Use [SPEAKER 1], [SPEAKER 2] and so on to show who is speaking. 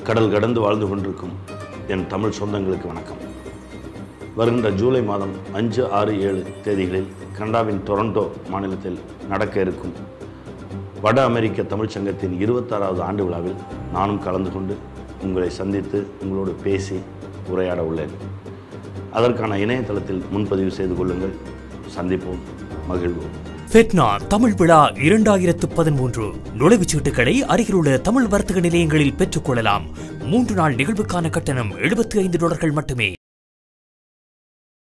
[SPEAKER 1] கடல் கடந்து வாழ்ந்து கொண்டிருக்கும் என் தமிழ் சொந்தங்களுக்கு வணக்கம் வருகின்ற ஜூலை மாதம் அஞ்சு ஆறு ஏழு தேதிகளில் கனடாவின் டொரண்டோ மாநிலத்தில் நடக்க இருக்கும் வட அமெரிக்க தமிழ்ச் சங்கத்தின் இருபத்தாறாவது ஆண்டு விழாவில் நானும் கலந்து கொண்டு உங்களை சந்தித்து உங்களோடு பேசி உரையாட உள்ளேன் அதற்கான இணையதளத்தில் முன்பதிவு செய்து கொள்ளுங்கள் சந்திப்போம் மகிழ்வோம்
[SPEAKER 2] ஃபெட்னா தமிழ் விழா இரண்டாயிரத்து பதிமூன்று நுழைவுச் சீட்டுகளை அருகிலுள்ள தமிழ் வர்த்தக நிலையங்களில் பெற்றுக்கொள்ளலாம் மூன்று நாள் நிகழ்வுக்கான கட்டணம் எழுபத்தி ஐந்து டாலர்கள் மட்டுமே